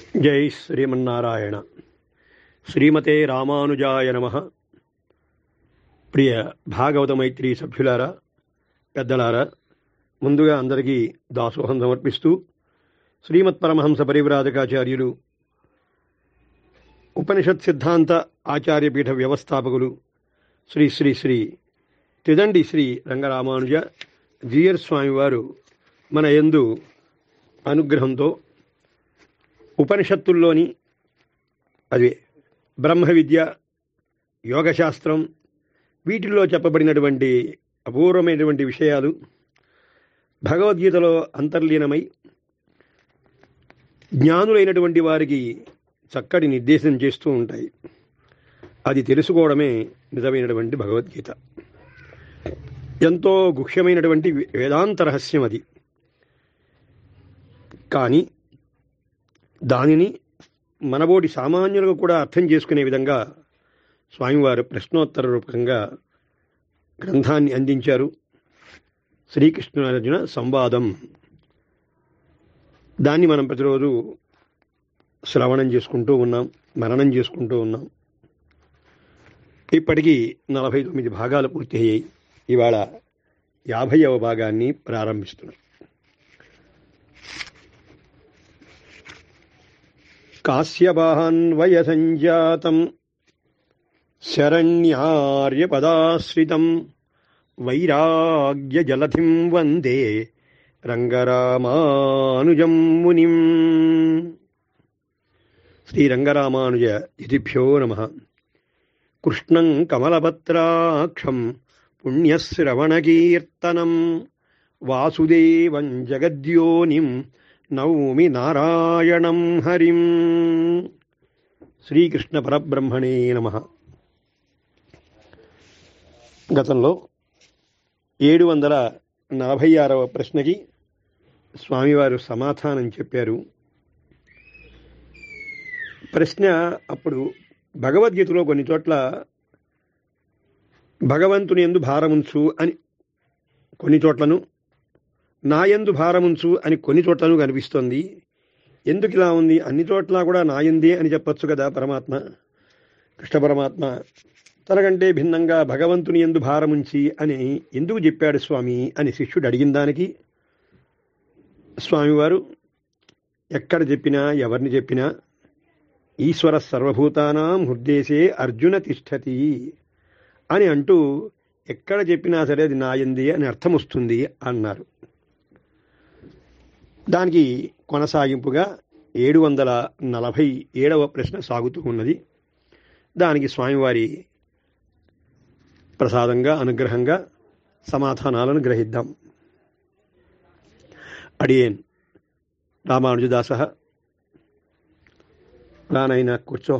జై శ్రీమన్నారాయణ శ్రీమతే రామానుజాయ నమ ప్రియ భాగవత మైత్రి సభ్యులారా పెద్దలారా ముందుగా అందరికీ దాసోహం సమర్పిస్తూ శ్రీమత్ పరమహంస పరివ్రాజకాచార్యులు ఉపనిషత్ సిద్ధాంత ఆచార్యపీఠ వ్యవస్థాపకులు శ్రీ శ్రీ శ్రీ తిదండి శ్రీ రంగరామానుజ జీయర్ స్వామివారు మన యందు అనుగ్రహంతో ఉపనిషత్తుల్లోని అది బ్రహ్మ విద్య యోగశాస్త్రం వీటిల్లో చెప్పబడినటువంటి అపూర్వమైనటువంటి విషయాలు భగవద్గీతలో అంతర్లీనమై జ్ఞానులైనటువంటి వారికి చక్కటి నిర్దేశం చేస్తూ ఉంటాయి అది తెలుసుకోవడమే నిజమైనటువంటి భగవద్గీత ఎంతో గుహ్యమైనటువంటి వేదాంత రహస్యం అది కానీ దానిని మనబోటి సామాన్యులకు కూడా అర్థం చేసుకునే విధంగా స్వామివారు ప్రశ్నోత్తర రూపకంగా గ్రంథాన్ని అందించారు శ్రీకృష్ణార్జున సంవాదం దాన్ని మనం ప్రతిరోజు శ్రవణం చేసుకుంటూ ఉన్నాం మరణం చేసుకుంటూ ఉన్నాం ఇప్పటికీ నలభై తొమ్మిది భాగాలు పూర్తి అయ్యాయి ఇవాళ యాభైవ భాగాన్ని ప్రారంభిస్తున్నాం కాశ్యపాన్వయ సంజాతం శరణ్యార్యపదాశ్రితం వైరాగ్య జలధిం వందే రంగరామానుజం మునిం శ్రీరంగరామానుజ ఇతిభ్యో నమ కృష్ణం కమలపత్రాక్షం పుణ్యశ్రవణకీర్తనం వాసుదేవం జగద్యోనిం నౌమి నారాయణం హరిం శ్రీకృష్ణ పరబ్రహ్మణే నమ గతంలో ఏడు వందల నలభై ఆరవ ప్రశ్నకి స్వామివారు సమాధానం చెప్పారు ప్రశ్న అప్పుడు భగవద్గీతలో కొన్ని చోట్ల భగవంతుని ఎందు భారముంచు అని కొన్ని చోట్లను నాయందు భారముంచు అని కొన్ని చోట్లను కనిపిస్తోంది ఎందుకు ఇలా ఉంది అన్ని చోట్ల కూడా నాయందే అని చెప్పొచ్చు కదా పరమాత్మ కృష్ణ పరమాత్మ తనకంటే భిన్నంగా భగవంతుని ఎందు భారముంచి అని ఎందుకు చెప్పాడు స్వామి అని శిష్యుడు అడిగిన దానికి స్వామివారు ఎక్కడ చెప్పినా ఎవరిని చెప్పినా ఈశ్వర సర్వభూతానాం హృద్దేశే అర్జున తిష్టతి అని అంటూ ఎక్కడ చెప్పినా సరే అది నాయంది అని అర్థం వస్తుంది అన్నారు దానికి కొనసాగింపుగా ఏడు వందల నలభై ఏడవ ప్రశ్న సాగుతూ ఉన్నది దానికి స్వామివారి ప్రసాదంగా అనుగ్రహంగా సమాధానాలను గ్రహిద్దాం అడియేన్ రామానుజదాస రానైనా కూర్చో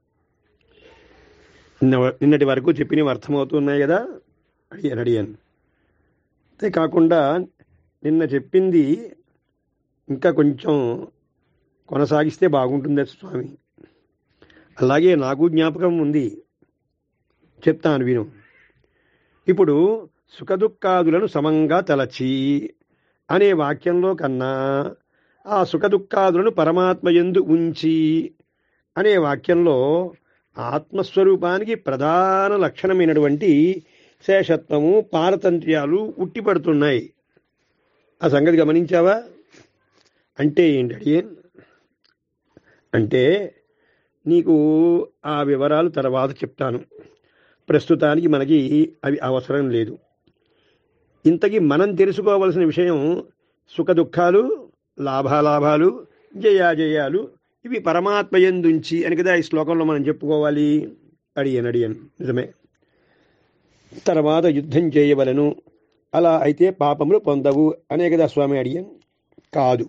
నిన్న- నిన్నటి వరకు చెప్పినవి అర్థమవుతున్నాయి కదా అడిగాను అడిగాను అంతే కాకుండా నిన్న చెప్పింది ఇంకా కొంచెం కొనసాగిస్తే బాగుంటుంది స్వామి అలాగే నాకు జ్ఞాపకం ఉంది చెప్తాను విను ఇప్పుడు సుఖదుఖాదులను సమంగా తలచి అనే వాక్యంలో కన్నా ఆ సుఖదుఖాదులను పరమాత్మ ఎందు ఉంచి అనే వాక్యంలో ఆత్మస్వరూపానికి ప్రధాన లక్షణమైనటువంటి శేషత్వము పారతంత్ర్యాలు ఉట్టిపడుతున్నాయి ఆ సంగతి గమనించావా అంటే ఏంటి అడియన్ అంటే నీకు ఆ వివరాలు తర్వాత చెప్తాను ప్రస్తుతానికి మనకి అవి అవసరం లేదు ఇంతకీ మనం తెలుసుకోవలసిన విషయం సుఖ దుఃఖాలు లాభాలాభాలు జయాజయాలు ఇవి పరమాత్మ ఎందుంచి అని కదా ఈ శ్లోకంలో మనం చెప్పుకోవాలి అడియన్ అడియన్ నిజమే తర్వాత యుద్ధం చేయవలను అలా అయితే పాపములు పొందవు అనే కదా స్వామి అడియన్ కాదు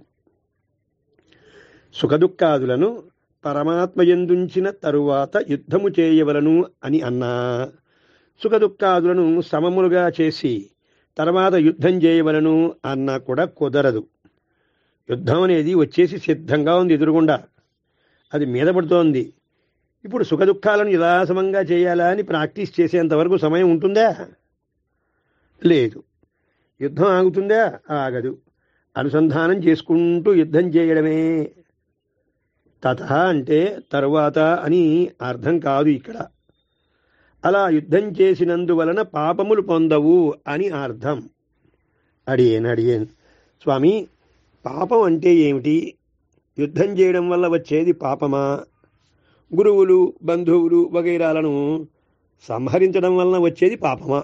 సుఖదుఖాదులను పరమాత్మ ఎందుంచిన తరువాత యుద్ధము చేయవలను అని అన్నా సుఖదుఖాదులను సమములుగా చేసి తర్వాత యుద్ధం చేయవలను అన్నా కూడా కుదరదు యుద్ధం అనేది వచ్చేసి సిద్ధంగా ఉంది ఎదురుగుండా అది మీద పడుతోంది ఇప్పుడు సుఖదుఖాలను ఇలా సమంగా చేయాలా అని ప్రాక్టీస్ చేసేంత వరకు సమయం ఉంటుందా లేదు యుద్ధం ఆగుతుందా ఆగదు అనుసంధానం చేసుకుంటూ యుద్ధం చేయడమే తత అంటే తరువాత అని అర్థం కాదు ఇక్కడ అలా యుద్ధం చేసినందువలన పాపములు పొందవు అని అర్థం అడిగేన్ అడిగేన్ స్వామి పాపం అంటే ఏమిటి యుద్ధం చేయడం వల్ల వచ్చేది పాపమా గురువులు బంధువులు వగైరాలను సంహరించడం వలన వచ్చేది పాపమా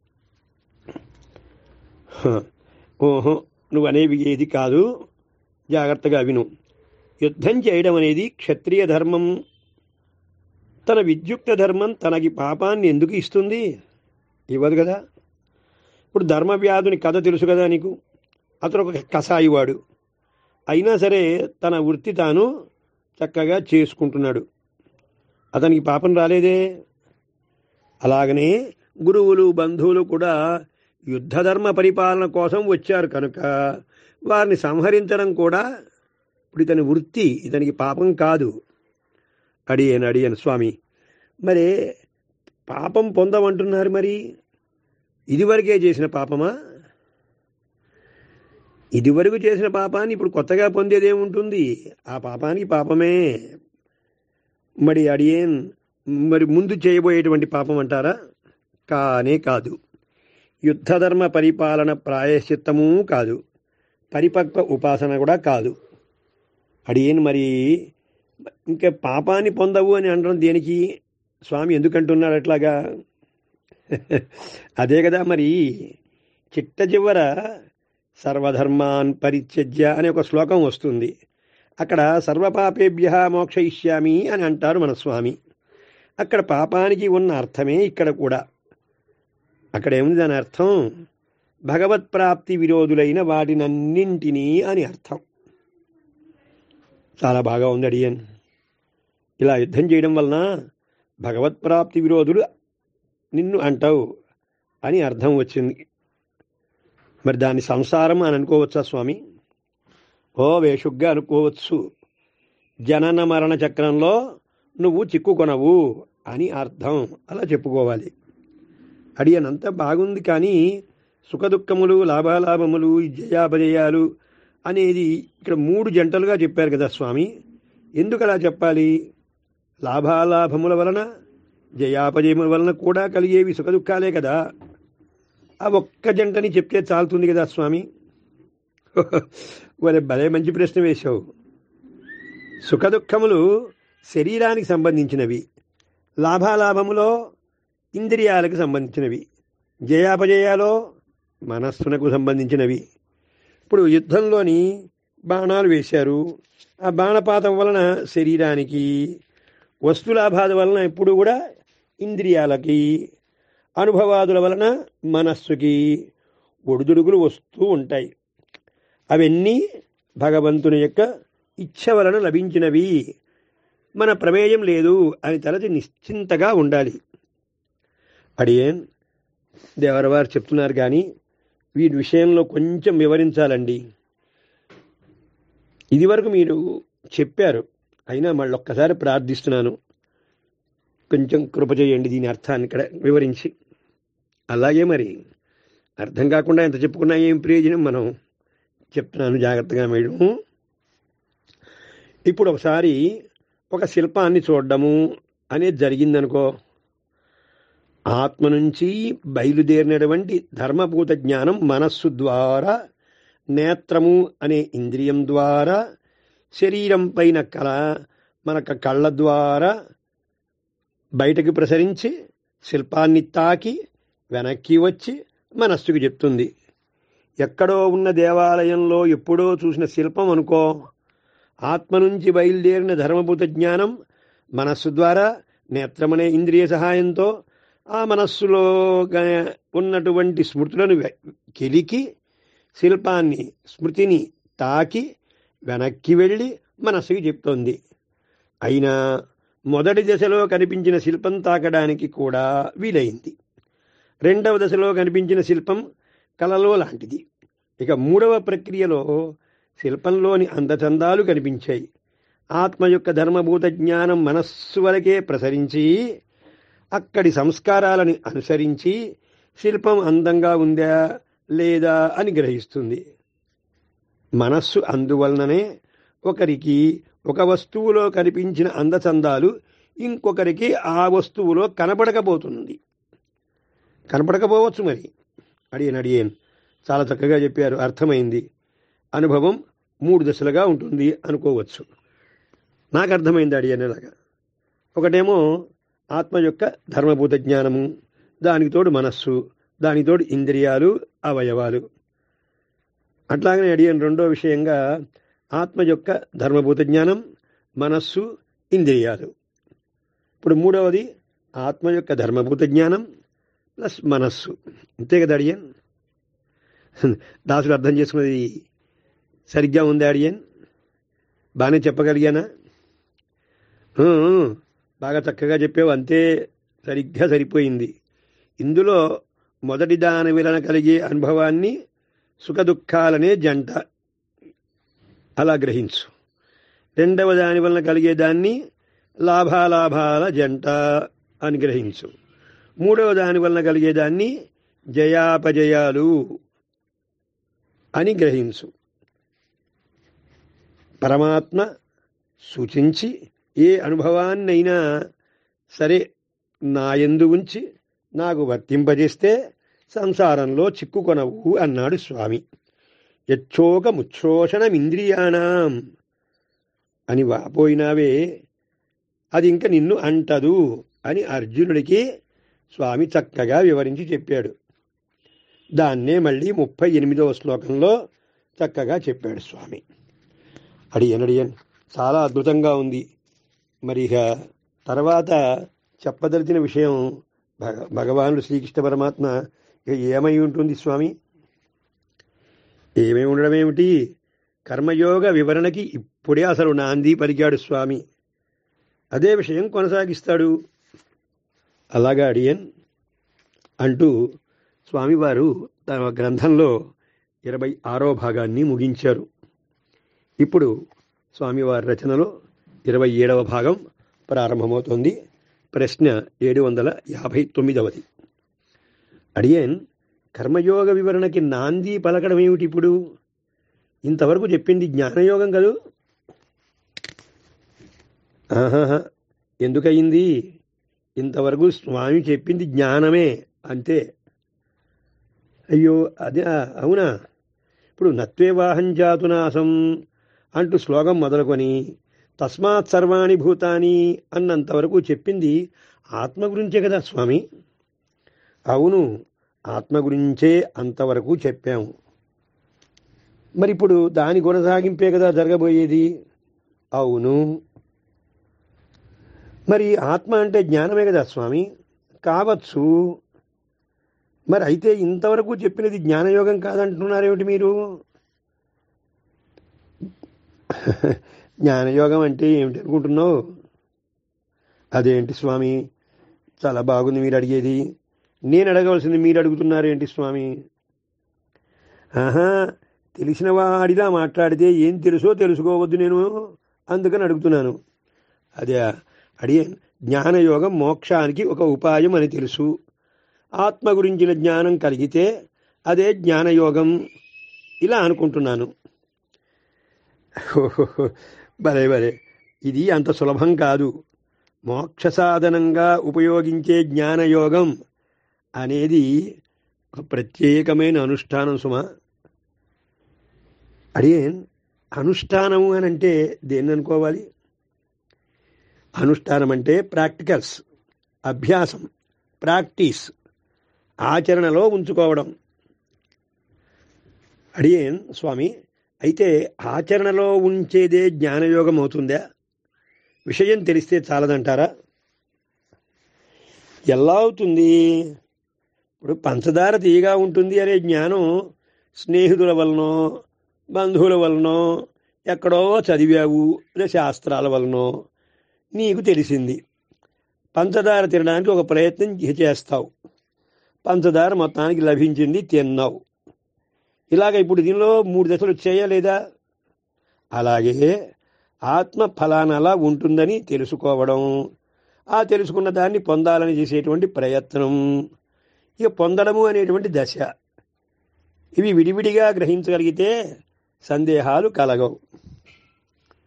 హ, ఓహో నువ్వు అనేవి ఏది కాదు జాగ్రత్తగా విను యుద్ధం చేయడం అనేది క్షత్రియ ధర్మం తన విద్యుక్త ధర్మం తనకి పాపాన్ని ఎందుకు ఇస్తుంది ఇవ్వదు కదా ఇప్పుడు ధర్మవ్యాధుని కథ తెలుసు కదా నీకు అతను ఒక కసాయివాడు అయినా సరే తన వృత్తి తాను చక్కగా చేసుకుంటున్నాడు అతనికి పాపం రాలేదే అలాగనే గురువులు బంధువులు కూడా యుద్ధధర్మ పరిపాలన కోసం వచ్చారు కనుక వారిని సంహరించడం కూడా ఇప్పుడు ఇతని వృత్తి ఇతనికి పాపం కాదు అడియను అడియను స్వామి మరి పాపం పొందమంటున్నారు మరి ఇదివరకే చేసిన పాపమా ఇదివరకు చేసిన పాపాన్ని ఇప్పుడు కొత్తగా పొందేదేముంటుంది ఆ పాపానికి పాపమే మరి అడియేన్ మరి ముందు చేయబోయేటువంటి పాపం అంటారా కానే కాదు యుద్ధధర్మ పరిపాలన ప్రాయశ్చిత్తము కాదు పరిపక్వ ఉపాసన కూడా కాదు అడియేన్ మరి ఇంకా పాపాన్ని పొందవు అని అనడం దేనికి స్వామి ఎందుకంటున్నాడు అట్లాగా అదే కదా మరి చిట్ట చివర సర్వధర్మాన్ పరిత్యజ్య అనే ఒక శ్లోకం వస్తుంది అక్కడ సర్వపాపేభ్య మోక్షయిష్యామి అని అంటారు మన స్వామి అక్కడ పాపానికి ఉన్న అర్థమే ఇక్కడ కూడా అక్కడ ఏముంది దాని అర్థం భగవత్ప్రాప్తి విరోధులైన వాటినన్నింటినీ అని అర్థం చాలా బాగా ఉంది అడియన్ ఇలా యుద్ధం చేయడం వలన భగవత్ప్రాప్తి విరోధులు నిన్ను అంటావు అని అర్థం వచ్చింది మరి దాన్ని సంసారం అని అనుకోవచ్చా స్వామి ఓ వేషుగ్గా అనుకోవచ్చు జనన మరణ చక్రంలో నువ్వు చిక్కుకొనవు అని అర్థం అలా చెప్పుకోవాలి అడియనంత బాగుంది కానీ సుఖదుఖములు లాభాలాభములు ఈ జయాపజయాలు అనేది ఇక్కడ మూడు జంటలుగా చెప్పారు కదా స్వామి ఎందుకు అలా చెప్పాలి లాభాలాభముల వలన జయాపజయముల వలన కూడా కలిగేవి సుఖదుఖాలే కదా ఆ ఒక్క జంటని చెప్తే చాలుతుంది కదా స్వామి మరి భలే మంచి ప్రశ్న వేశావు సుఖదుఖములు శరీరానికి సంబంధించినవి లాభాలాభములో ఇంద్రియాలకు సంబంధించినవి జయాపజయాలో మనస్సునకు సంబంధించినవి ఇప్పుడు యుద్ధంలోని బాణాలు వేశారు ఆ బాణపాతం వలన శరీరానికి వస్తులాభాల వలన ఎప్పుడు కూడా ఇంద్రియాలకి అనుభవాదుల వలన మనస్సుకి ఒడిదుడుగులు వస్తూ ఉంటాయి అవన్నీ భగవంతుని యొక్క ఇచ్ఛ వలన లభించినవి మన ప్రమేయం లేదు అని తలచి నిశ్చింతగా ఉండాలి అడియేన్ దేవరవారు చెప్తున్నారు కానీ వీటి విషయంలో కొంచెం వివరించాలండి ఇదివరకు మీరు చెప్పారు అయినా మళ్ళొక్కసారి ప్రార్థిస్తున్నాను కొంచెం కృప చేయండి దీని అర్థాన్ని ఇక్కడ వివరించి అలాగే మరి అర్థం కాకుండా ఎంత చెప్పుకున్నా ఏం ప్రయోజనం మనం చెప్తున్నాను జాగ్రత్తగా మేడం ఇప్పుడు ఒకసారి ఒక శిల్పాన్ని చూడడము అనేది జరిగిందనుకో ఆత్మ నుంచి బయలుదేరినటువంటి ధర్మభూత జ్ఞానం మనస్సు ద్వారా నేత్రము అనే ఇంద్రియం ద్వారా శరీరం పైన కళ మనకు కళ్ళ ద్వారా బయటకు ప్రసరించి శిల్పాన్ని తాకి వెనక్కి వచ్చి మనస్సుకు చెప్తుంది ఎక్కడో ఉన్న దేవాలయంలో ఎప్పుడో చూసిన శిల్పం అనుకో ఆత్మ నుంచి బయలుదేరిన ధర్మభూత జ్ఞానం మనస్సు ద్వారా నేత్రమనే ఇంద్రియ సహాయంతో ఆ మనస్సులో గ- ఉన్నటువంటి స్మృతులను వె- కెలికి శిల్పాన్ని స్మృతిని తాకి వెనక్కి వెళ్ళి మనస్సుకి చెప్తోంది అయినా మొదటి దశలో కనిపించిన శిల్పం తాకడానికి కూడా వీలైంది రెండవ దశలో కనిపించిన శిల్పం కలలో లాంటిది ఇక మూడవ ప్రక్రియలో శిల్పంలోని అందచందాలు కనిపించాయి ఆత్మ యొక్క ధర్మభూత జ్ఞానం మనస్సు వరకే ప్రసరించి అక్కడి సంస్కారాలను అనుసరించి శిల్పం అందంగా ఉందా లేదా అని గ్రహిస్తుంది మనస్సు అందువలననే ఒకరికి ఒక వస్తువులో కనిపించిన అందచందాలు ఇంకొకరికి ఆ వస్తువులో కనపడకపోతుంది కనపడకపోవచ్చు మరి అడియన్ అడియన్ చాలా చక్కగా చెప్పారు అర్థమైంది అనుభవం మూడు దశలుగా ఉంటుంది అనుకోవచ్చు నాకు అర్థమైంది అడియన్ అలాగా ఒకటేమో ఆత్మ యొక్క ధర్మభూత జ్ఞానము దానికి తోడు మనస్సు దానికి తోడు ఇంద్రియాలు అవయవాలు అట్లాగనే అడిగిన రెండో విషయంగా ఆత్మ యొక్క ధర్మభూత జ్ఞానం మనస్సు ఇంద్రియాలు ఇప్పుడు మూడవది ఆత్మ యొక్క ధర్మభూత జ్ఞానం ప్లస్ మనస్సు అంతే కదా అడియన్ దాసుడు అర్థం చేసుకున్నది సరిగ్గా ఉంది అడియన్ బాగానే చెప్పగలిగానా ఊ, ఊ, బాగా చక్కగా చెప్పావు అంతే సరిగ్గా సరిపోయింది ఇందులో మొదటి దాని వలన కలిగే అనుభవాన్ని సుఖదుఖాలనే జంట అలా గ్రహించు రెండవ దాని వలన కలిగే దాన్ని లాభాలాభాల జంట అని గ్రహించు మూడవ దాని వలన కలిగే దాన్ని జయాపజయాలు అని గ్రహించు పరమాత్మ సూచించి ఏ అనుభవాన్నైనా సరే నా ఎందు ఉంచి నాకు వర్తింపజేస్తే సంసారంలో చిక్కుకొనవు అన్నాడు స్వామి యచ్చోక ముచ్ఛోషణమింద్రియాణం అని వాపోయినావే అది ఇంక నిన్ను అంటదు అని అర్జునుడికి స్వామి చక్కగా వివరించి చెప్పాడు దాన్నే మళ్ళీ ముప్పై ఎనిమిదవ శ్లోకంలో చక్కగా చెప్పాడు స్వామి అడియన్ అడియన్ చాలా అద్భుతంగా ఉంది మరి ఇక తర్వాత చెప్పదలిచిన విషయం భగ భగవానుడు శ్రీకృష్ణ పరమాత్మ ఇక ఏమై ఉంటుంది స్వామి ఏమై ఉండడం ఏమిటి కర్మయోగ వివరణకి ఇప్పుడే అసలు నాంది పలికాడు స్వామి అదే విషయం కొనసాగిస్తాడు అలాగా అడియన్ అంటూ స్వామివారు తమ గ్రంథంలో ఇరవై ఆరో భాగాన్ని ముగించారు ఇప్పుడు స్వామివారి రచనలో ఇరవై ఏడవ భాగం ప్రారంభమవుతోంది ప్రశ్న ఏడు వందల యాభై తొమ్మిదవది అడియన్ కర్మయోగ వివరణకి నాంది పలకడం ఏమిటి ఇప్పుడు ఇంతవరకు చెప్పింది జ్ఞానయోగం కదూ ఆహాహా ఎందుకయింది ఇంతవరకు స్వామి చెప్పింది జ్ఞానమే అంతే అయ్యో అదే అవునా ఇప్పుడు నత్వేవాహం జాతునాసం అంటూ శ్లోకం మొదలుకొని తస్మాత్ సర్వాణి భూతాని అన్నంతవరకు చెప్పింది ఆత్మ గురించే కదా స్వామి అవును ఆత్మ గురించే అంతవరకు చెప్పాము మరి ఇప్పుడు దాని కొనసాగింపే కదా జరగబోయేది అవును మరి ఆత్మ అంటే జ్ఞానమే కదా స్వామి కావచ్చు మరి అయితే ఇంతవరకు చెప్పినది జ్ఞానయోగం కాదంటున్నారేమిటి మీరు జ్ఞానయోగం అంటే ఏమిటి అనుకుంటున్నావు అదేంటి స్వామి చాలా బాగుంది మీరు అడిగేది నేను అడగవలసింది మీరు అడుగుతున్నారేంటి స్వామి ఆహా తెలిసిన వాడిలా మాట్లాడితే ఏం తెలుసో తెలుసుకోవద్దు నేను అందుకని అడుగుతున్నాను అదే అడిగే జ్ఞానయోగం మోక్షానికి ఒక ఉపాయం అని తెలుసు ఆత్మ గురించిన జ్ఞానం కలిగితే అదే జ్ఞానయోగం ఇలా అనుకుంటున్నాను ఓహోహో, భలే భలే ఇది అంత సులభం కాదు మోక్ష సాధనంగా ఉపయోగించే జ్ఞానయోగం అనేది ఒక ప్రత్యేకమైన అనుష్ఠానం సుమ అడిగేన్ అనుష్ఠానము అని అంటే దేన్ని అనుకోవాలి అనుష్ఠానం అంటే ప్రాక్టికల్స్ అభ్యాసం ప్రాక్టీస్ ఆచరణలో ఉంచుకోవడం అడిగేన్ స్వామి అయితే ఆచరణలో ఉంచేదే జ్ఞానయోగం అవుతుందా విషయం తెలిస్తే చాలదంటారా ఎలా అవుతుంది ఇప్పుడు పంచదార తీయగా ఉంటుంది అనే జ్ఞానం స్నేహితుల వలనో బంధువుల వలనో ఎక్కడో చదివావు లేదా శాస్త్రాల వలనో నీకు తెలిసింది పంచదార తినడానికి ఒక ప్రయత్నం చేస్తావు పంచదార మొత్తానికి లభించింది తిన్నావు ఇలాగ ఇప్పుడు దీనిలో మూడు దశలు వచ్చాయా లేదా అలాగే ఆత్మ ఫలానలా ఉంటుందని తెలుసుకోవడం ఆ తెలుసుకున్న దాన్ని పొందాలని చేసేటువంటి ప్రయత్నం ఇక పొందడము అనేటువంటి దశ ఇవి విడివిడిగా గ్రహించగలిగితే సందేహాలు కలగవు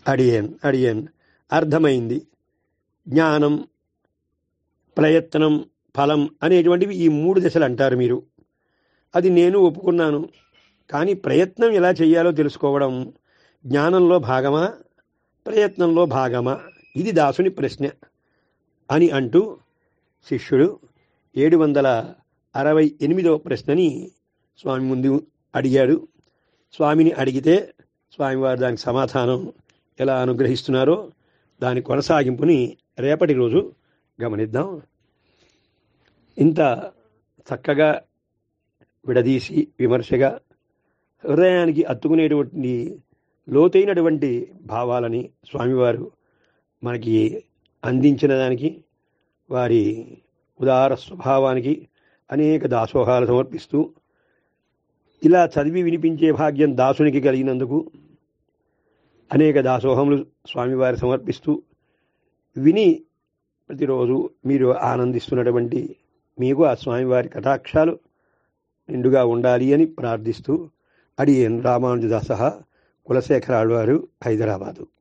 అడియన్ అడియన్ అర్థమైంది జ్ఞానం ప్రయత్నం ఫలం అనేటువంటివి ఈ మూడు దశలు అంటారు మీరు అది నేను ఒప్పుకున్నాను కానీ ప్రయత్నం ఎలా చేయాలో తెలుసుకోవడం జ్ఞానంలో భాగమా ప్రయత్నంలో భాగమా ఇది దాసుని ప్రశ్న అని అంటూ శిష్యుడు ఏడు వందల అరవై ఎనిమిదవ ప్రశ్నని స్వామి ముందు అడిగాడు స్వామిని అడిగితే స్వామివారు దానికి సమాధానం ఎలా అనుగ్రహిస్తున్నారో దాని కొనసాగింపుని రేపటి రోజు గమనిద్దాం ఇంత చక్కగా విడదీసి విమర్శగా హృదయానికి అత్తుకునేటువంటి లోతైనటువంటి భావాలని స్వామివారు మనకి అందించిన దానికి వారి ఉదార స్వభావానికి అనేక దాసోహాలు సమర్పిస్తూ ఇలా చదివి వినిపించే భాగ్యం దాసునికి కలిగినందుకు అనేక దాసోహములు స్వామివారి సమర్పిస్తూ విని ప్రతిరోజు మీరు ఆనందిస్తున్నటువంటి మీకు ఆ స్వామివారి కటాక్షాలు నిండుగా ఉండాలి అని ప్రార్థిస్తూ అడియన్ రామానుజదాస కులశేఖరాళ్ళు వారు హైదరాబాదు